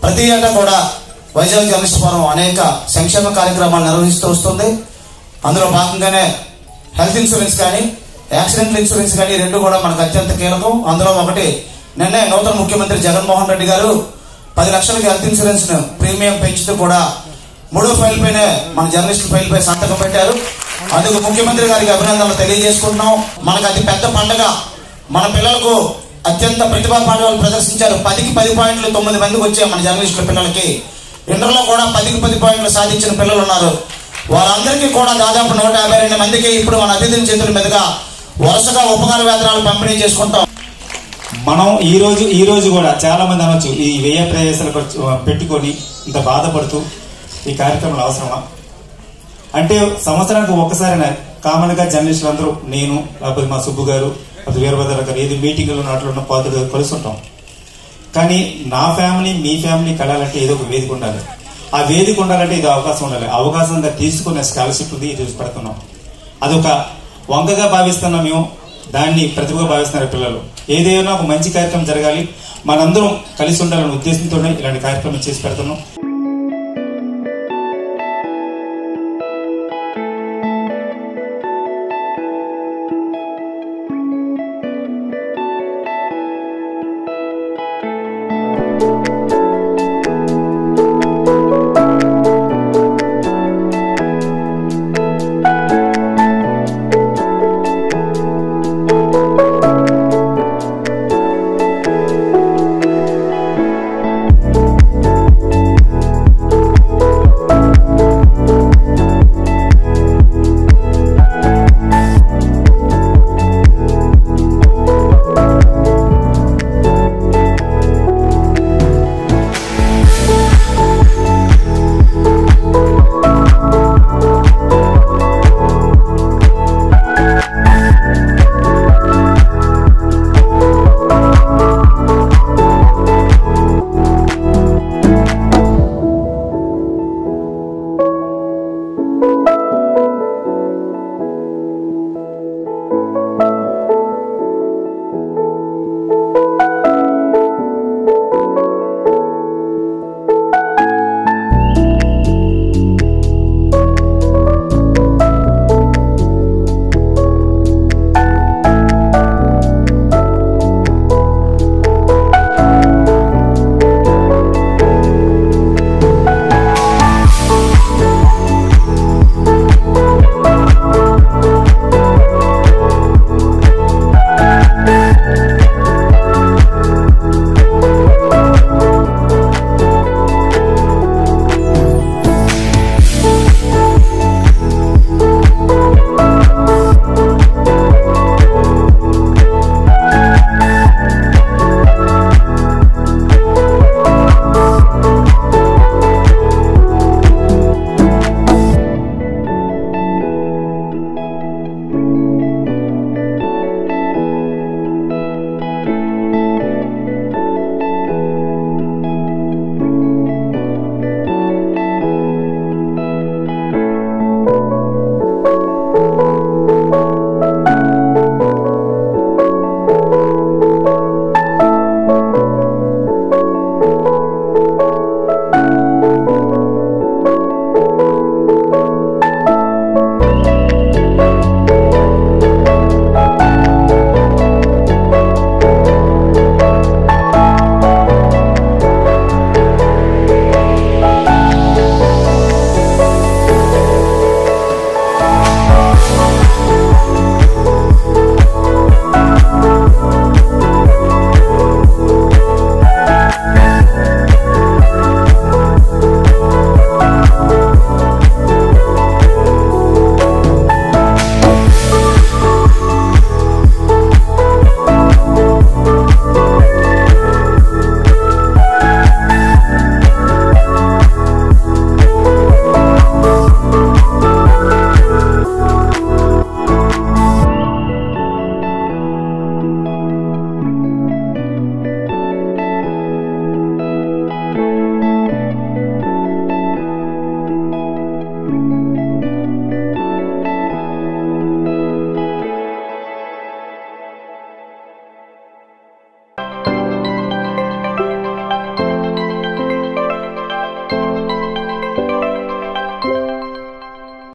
ప్రతి ఏటా కూడా వైజాగ్ జర్నలిస్ట్ ఫోరం అనేక సంక్షేమ కార్యక్రమాలు నిర్వహిస్తూ వస్తుంది అందులో భాగంగానే హెల్త్ ఇన్సూరెన్స్ కానీ యాక్సిడెంటల్ ఇన్సూరెన్స్ కానీ రెండు కూడా మనకు అత్యంత కీలకం అందులో ఒకటి నిన్నే నూతన ముఖ్యమంత్రి జగన్మోహన్ రెడ్డి గారు పది లక్షలకి హెల్త్ ఇన్సూరెన్స్ ప్రీమియం పెంచుతూ కూడా మూడో ఫైల్ పైనే మన జర్నలిస్ట్ ఫైల్ పై సంతకం పెట్టారు అందుకు ముఖ్యమంత్రి గారికి అభినందనలు తెలియజేసుకుంటున్నాం మనకు అతి పెద్ద పండగ మన పిల్లలకు అత్యంత ప్రతిభా పాఠవాలు ప్రదర్శించారు పదికి పది పాయింట్లు తొమ్మిది మందికి వచ్చాయి మన జర్నలిస్టుల పిల్లలకి ఇంటర్లో కూడా పదికి పది పాయింట్లు సాధించిన పిల్లలు ఉన్నారు వారందరికీ కూడా దాదాపు నూట యాభై రెండు మందికి ఇప్పుడు మన అతిథుల చేతుల మీదుగా వరుసగా ఉపకార వేతనాలు పంపిణీ చేసుకుంటాం మనం ఈ రోజు ఈ రోజు కూడా చాలా మంది అనొచ్చు ఈ వ్యయ ప్రయాసాలు ఖర్చు పెట్టుకొని ఇంత బాధపడుతూ ఈ కార్యక్రమాలు అవసరమా అంటే సంవత్సరానికి ఒక్కసారి కామన్ గా జర్నలిస్టులు అందరూ నేను లేకపోతే మా సుబ్బు గారు లేకపోతే వీరభద్ర గారు ఏది మీటింగ్లో అట్లా ఉన్న పాత్ర కలుస్తుంటాం కానీ నా ఫ్యామిలీ మీ ఫ్యామిలీ కలాలంటే ఏదో ఒక వేదిక ఉండాలి ఆ వేదిక ఉండాలంటే ఇది అవకాశం ఉండాలి అవకాశంగా తీసుకునే స్కాలర్షిప్ ఇది ఇది పెడుతున్నాం అదొక వంకగా భావిస్తున్నాం మేము దాన్ని ప్రతిభగా భావిస్తున్నారు పిల్లలు ఏదైనా ఒక మంచి కార్యక్రమం జరగాలి మనందరం కలిసి ఉండాలనే ఉద్దేశంతోనే ఇలాంటి కార్యక్రమం చేసి పెడుతున్నాం